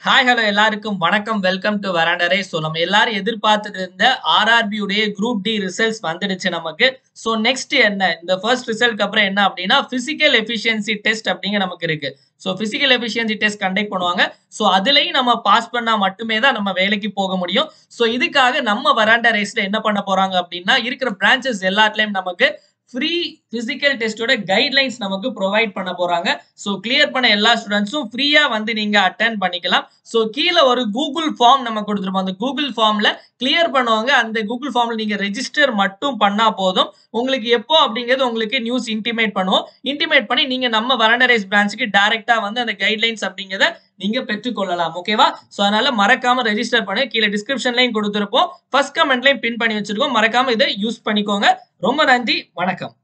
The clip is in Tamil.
ஹாய் ஹலோ எல்லாருக்கும் வணக்கம் வெல்கம் டு வராண்டரே ஸோ நம்ம எல்லாரும் எதிர்பார்த்துட்டு இருந்த ஆர்ஆர்பி உடைய குரூப் டி ரிசல்ட்ஸ் வந்துடுச்சு நமக்கு ஸோ நெக்ஸ்ட் என்ன இந்த ஃபர்ஸ்ட் ரிசல்ட்க்கு அப்புறம் என்ன அப்படின்னா பிசிக்கல் எஃபிஷியன்சி டெஸ்ட் அப்படிங்க நமக்கு இருக்கு so physical efficiency test conduct பண்ணுவாங்க ஸோ அதுலயும் நம்ம பாஸ் பண்ணா மட்டுமே தான் நம்ம வேலைக்கு போக முடியும் ஸோ இதுக்காக நம்ம வராண்டா ரேஸ்ல என்ன பண்ண போறாங்க அப்படின்னா இருக்கிற பிரான்ச்சஸ் எல்லாத்துலயும் நமக்கு ஃப்ரீ பிசிக்கல் டெஸ்டோட கைட்லைன்ஸ் நமக்கு ப்ரொவைட் பண்ண போறாங்க ஸோ கிளியர் பண்ண எல்லா ஸ்டூடெண்ட்ஸும் ஃப்ரீயா வந்து நீங்க அட்டன் பண்ணிக்கலாம் ஸோ கீழே ஒரு கூகுள் ஃபார்ம் நம்ம கொடுத்துருப்போம் அந்த கூகுள் ஃபார்ம்ல கிளியர் பண்ணுவாங்க அந்த கூகுள் ஃபார்ம்ல நீங்க ரெஜிஸ்டர் மட்டும் பண்ணா போதும் உங்களுக்கு எப்போ அப்படிங்கிறது உங்களுக்கு நியூஸ் இன்டிமேட் பண்ணுவோம் இன்டிமேட் பண்ணி நீங்க நம்ம வரண்டரைஸ் பிரான்ச்சுக்கு டைரக்டா வந்து அந்த கைட்லைன்ஸ் அப்படிங்கிறத நீங்க பெற்றுக்கொள்ளலாம் ஓகேவா ஸோ அதனால மறக்காம ரெஜிஸ்டர் பண்ணி கீழே டிஸ்கிரிப்ஷன்லையும் கொடுத்துருப்போம் ஃபர்ஸ்ட் கமெண்ட்லையும் பின் பண்ணி வச்சிருக்கோம் மறக்காம இதை யூஸ் பண்ணிக்கோங்க ரொம்ப நன்றி வணக்கம்